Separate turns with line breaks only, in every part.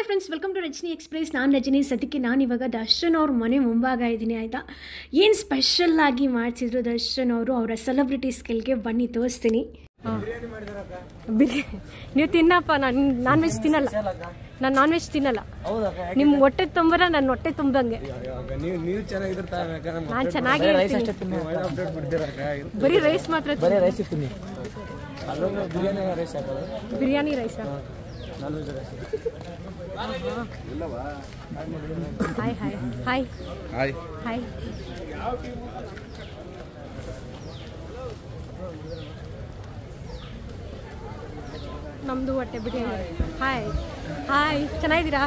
Friends welcome to Rajani express ನಾನು ರಜನಿ ಸದ್ಯಕ್ಕೆ ನಾನು ಇವಾಗ ದರ್ಶನ್ ಅವ್ರ ಮನೆ ಮುಂಭಾಗ ಇದ್ದೀನಿ ಆಯಿತಾ ಏನು ಸ್ಪೆಷಲ್ ಆಗಿ ಮಾಡಿಸಿದ್ರು ದರ್ಶನ್ ಅವರು ಅವರ ಸೆಲೆಬ್ರಿಟಿ ಸ್ಕಿಲ್ಗೆ ಬನ್ನಿ ತೋರಿಸ್ತೀನಿ ಬಿರಿಯಾನಿ ನೀವು ತಿನ್ನಪ್ಪ ನಾನು ನಾನ್ ವೆಜ್ ತಿನ್ನಲ್ಲ ನಾನು ನಾನ್ ವೆಜ್ ತಿನ್ನಲ್ಲ ನಿಮ್ಮ ಹೊಟ್ಟೆ ತುಂಬರ ನನ್ನ ಹೊಟ್ಟೆ ತುಂಬಂಗೆ
ನೀವು ನೀವು ಚೆನ್ನಾಗಿದ್ರೆ ತಾವ್
ನಾನು ಚೆನ್ನಾಗಿ
ಅಪ್ಡೇಟ್ ಬಿಡ್ತೀರಕ್ಕ
ಬರೀ ರೈಸ್ ಮಾತ್ರ
ಬರೀ ರೈಸ್ ಇರ್ತೀನಿ ಅದ್ರೊಳಗೆ ಬಿರಿಯಾನಿ ರೈಸ್ ಹಾಕೋದು
biryani rice
non veg rice
hi hi hi
hi
hi ನಮ್ದು ಹೊಟ್ಟೆ ಬಿರಿಯಾನಿ ಹಾಯ್ ಹಾಯ್ ಚೆನ್ನಾಗಿದ್ದೀರಾ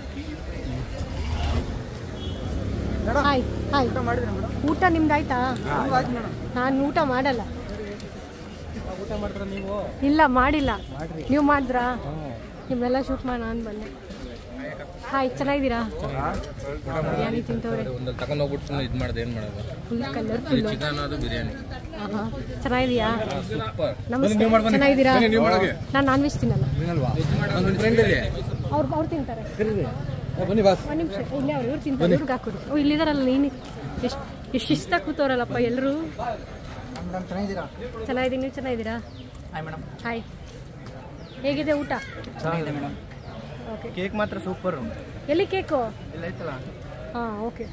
ಹಾಯ್ ಹಾಯ್ ಊಟ ನಿಮ್ದು ಆಯ್ತಾ ನಾನು ಊಟ ಮಾಡಲ್ಲ
ಊಟ ಮಾಡ್ತಾರ ನೀವು
ಇಲ್ಲ ಮಾಡಿಲ್ಲ ನೀವು ಮಾಡಿದ್ರಾ ನಿಮ್ಮೆಲ್ಲ ಶೂಟ್ ಮಾಡಿ ನಾನು ಬಂದೆ ಹಾಯ್ ಚೆನ್ನಾಗಿದ್ದೀರಾ ಬಿರಿಯಾನಿ ತಿಂತವ್ರೆ
ಒಂದು ತಗೊಂಡ್ ಹೋಗ್ಬಿಟ್ಟು ಸುಮ್ಮನೆ ಇದು ಮಾಡಿದೆ ಏನು ಮಾಡೋದು
ಫುಲ್ ಕಲರ್ಫುಲ್
ಚಿಕನ್ ಅದು ಬಿರಿಯಾನಿ
ಚೆನ್ನಾಗಿದೆಯಾ
ಸೂಪರ್
ನಮಸ್ತೆ ಚೆನ್ನಾಗಿದ್ದೀರಾ ನಾನು ನಾನ್ ವೆಜ್ ತಿನ್ನಲ್ಲ
ನನ್ನ ಫ್ರೆಂಡ್ ಇದೆ
ಅವ್ರು ಅವ್ರು ತಿಂತಾರೆ
ಬನ್ನಿ ಬಾಸ್
ಒಂದು ನಿಮಿಷ ಇಲ್ಲೇ ಅವ್ರು ಇವ್ರು ತಿಂತಾರೆ ಇವ್ರಿಗೆ ಹಾಕೋದು ಓ ಇಲ್ಲಿದಾರಲ್ಲ ನೀನು ಎಷ್ಟು ಎಷ್ಟು ಶಿಸ್ತಾಗಿ ಕೂತವ್ರಲ್ಲಪ್ಪ ಎಲ್ಲರೂ ಚೆನ್ನಾಗಿದ್ದೀನಿ ನೀವು ಚೆನ್ನಾಗಿದ್ದೀರಾ ಹಾಯ್ ಹೇಗಿದೆ ಊಟ
ಚೆನ್ನಾಗಿದೆ ಮೇಡಮ್
ಓಕೆ
ಕೇಕ್ ಮಾತ್ರ ಸೂಪರ್
ಎಲ್ಲಿ ಕೇಕು
ಇಲ್ಲ ಐತಲ್ಲ
ಹಾಂ ಓಕೆ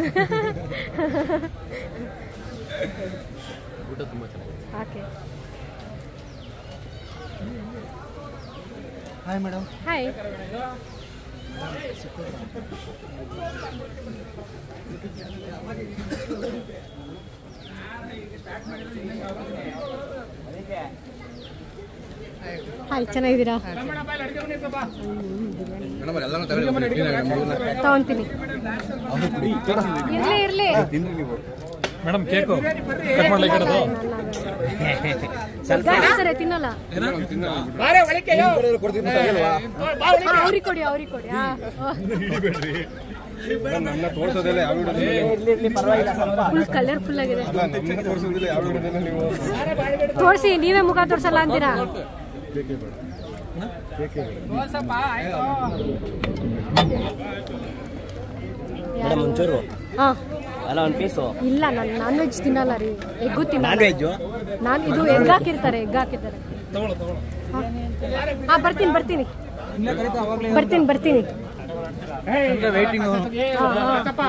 ಊಟ ತುಂಬ ಚೆನ್ನಾಗಿದೆ
okay
hi madam
hi hi ಚೆನ್ನಾಗಿದ್ದೀರಾ
ಮೇಡಮ್ ಎಲ್ಲನೂ ತಗೊಂಡು
ತಗೊಂತೀನಿ ಇರ್ಲಿ ಇರ್ಲಿ
ಮೇಡಮ್ ಕೇಕು ಕಟ್ ಮಾಡ್ಲಿಕ್ಕೆ ಇಡೋದು
ಗಾಡಿಸ್ತಾರೆ ತಿನ್ನಲ್ಲ ಅವ್ರಿಗೆ ಕೊಡಿ ಅವ್ರಿಗೆ ಕೊಡಿ ಆ,
ನನ್ನ ತೋರ್ಸೋದಿಲ್ಲ ಯಾವ
ಫುಲ್ ಕಲರ್ಫುಲ್ ಆಗಿದೆ
ನಮ್ಮನ್ನ ತೋರ್ಸೋದಿಲ್ಲ ಯಾವ ನೀವು
ತೋರಿಸಿ ನೀವೇ ಮುಖ ತೋರ್ಸಲ್ಲ ಅಂತೀರಾ
ಮೇಡಮ್ ಒಂಚೂರು
ಹಾ
ಅಲ್ಲ ಒಂದು ಪೀಸು
ಇಲ್ಲ ನಾನು ನಾನ್ ವೆಜ್ ತಿನ್ನಲ್ಲ ರೀ ಎಗ್ಗು
ನಾನ್
ತಿನ್ನಲ್ಲ
ವೆಜ್ಜು
ನಾನು ಇದು ಎಗ್ ಹಾಕಿರ್ತಾರೆ ಎಗ್ ಹಾಕಿರ್ತಾರೆ ಹಾ ಬರ್ತೀನಿ ಬರ್ತೀನಿ ಬರ್ತೀನಿ ಬರ್ತೀನಿ
ವೇಟಿಂಗ್
ಹಾ, ಹಾ.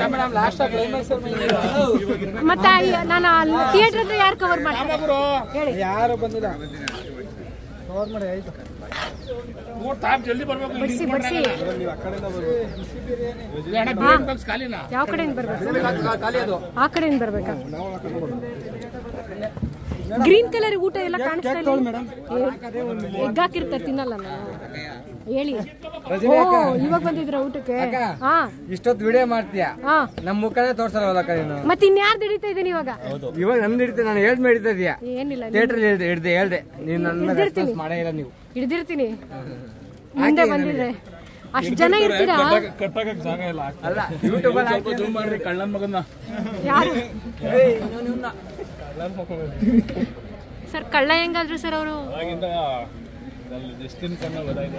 ಮತ್ತೆ ಈ- ನಾನು ಥಿಯೇಟರ್ ಹತ್ರ ಯಾರು ಕವರ್ ಮಾಡ್ತಾರೆ ಹೇಳಿ
ಯಾರು ಬಂದಿಲ್ಲ ಕವರ್ ಮಾಡಿ ಆಯ್ತು
ಬಡಿಸಿ ಬಡಿಸಿ
ನೀವು ಆ ಕಡೆಯಿಂದ ಬರ್ಬೇಕು
ಯಾವ ಕಡೆಯಿಂದ ಬರ್ಬೇಕು
ಖಾಲಿ ಅದು
ಆ ಕಡೆಯಿಂದ ಬರ್ಬೇಕಾ ಗ್ರೀನ್ ಕಲರ್ ಊಟ ಎಲ್ಲ ಕಾಣಿಸ್ತಾ ಇಲ್ಲ ಎಗ್ ಹಾಕಿರ್ತಾರೆ ತಿನ್ನಲ್ಲ ನಾನು ಹೇಳಿ ಓ ಇವಾಗ ಬಂದಿದ್ರ ಊಟಕ್ಕೆ ಹಾ
ಇಷ್ಟೊತ್ತು ವಿಡಿಯೋ ಮಾಡ್ತೀಯಾ
ಹಾ
ನಮ್ಮ ಮುಖನೇ ತೋರ್ಸಲ್ಲ ನೀನು
ಮತ್ತೆ ಇನ್ಯಾರ್ದು ಹಿಡಿತಾ ಇದ್ದೀನಿ ಇವಾಗ
ಇವಾಗ ನಮ್ದು ಹಿಡಿತೆ ನಾನು ಹೇಳ್ದು ಹಿಡಿತಾ ಇದೀಯಾ
ಏನಿಲ್ಲ
ಥಿಯೇಟರ್ ಹೇಳ್ದೆ ಹಿಡ್ದೆ ಹೇಳ್ದೆ ನೀನು ನನ್ನ
ಹಿಡ್ದಿರ್ತೀನಿ.
ರೆಸ್ಪಾನ್ಸ್ ಮಾಡೇ ಇಲ್ಲ ನೀವು
ಹಿಡ್ದಿರ್ತೀನಿ ಮುಂದೆ ಬಂದಿದ್ರೆ ಅಷ್ಟು ಜನ ಇರ್ತೀರಾ
ಕಟ್ಟಾಗಕ್ ಜಾಗ ಇಲ್ಲ
ಅಲ್ಲ ಯೂಟ್ಯೂಬ್ ಅಲ್ಲಿ
ಮಾಡ್ರಿ ಕಳ್ಳನ್ ಮಗನ್ನ
ಯಾರು ಸರ್ ಕಳ್ಳ ಹೆಂಗಾದ್ರು ಸರ್ ಅವರು
ಆಗಿಂದ ಜಸ್ಟಿನ್ ಕನ್ನ ಗೊತ್ತಾಯ್ತು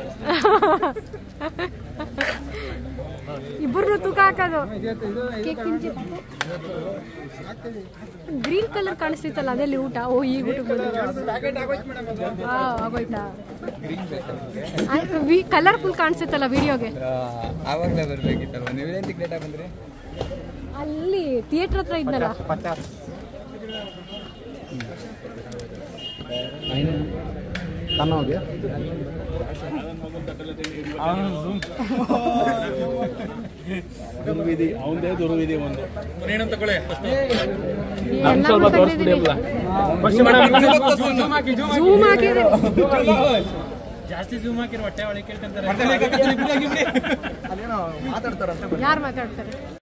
ಇಬ್ಬರು ತೂಕ ಹಾಕೋದು ಕೇಕ್ ತಿಂತಿ ಗ್ರೀನ್ ಕಲರ್ ಕಾಣಿಸ್ತಿತ್ತಲ್ಲ ಅದಲ್ಲಿ ಊಟ ಓ ಈಗ ಊಟ ಹಾ ಆಗೋಯ್ತಾ ಕಲರ್ಫುಲ್ ಕಾಣಿಸುತ್ತಲ್ಲ ವಿಡಿಯೋಗೆ
ಆವಾಗಲೇ ಬರ್ಬೇಕಿತ್ತಲ್ವ ನೀವೇನು ಟಿಕೆಟ್ ಬಂದ್ರಿ
ಅಲ್ಲಿ ಥಿಯೇಟರ್ ಹತ್ರ ಇದ್ನಲ್ಲ
ತನ್ನೋಗಿ
ದುರ್ವಿಧಿ ಅವಂದೇ ದುರ್ವಿಧಿ ಒಂದು ಏನಂತ ತಗೊಳ್ಳಿ
ಎಲ್ಲ ತೆಗ್ದಿದೀವಿ. Zoom ಹಾಕಿದೆ
ಜಾಸ್ತಿ ಜೂಮ್ ಹಾಕಿರೋ ಹೊಟ್ಟೆ ಒಳಗೆ ಕೇಳ್ಕೊಂತಾರೆ
ಅದೇನೋ ಮಾತಾಡ್ತಾರಂತೆ
ಯಾರು ಮಾತಾಡ್ತಾರೆ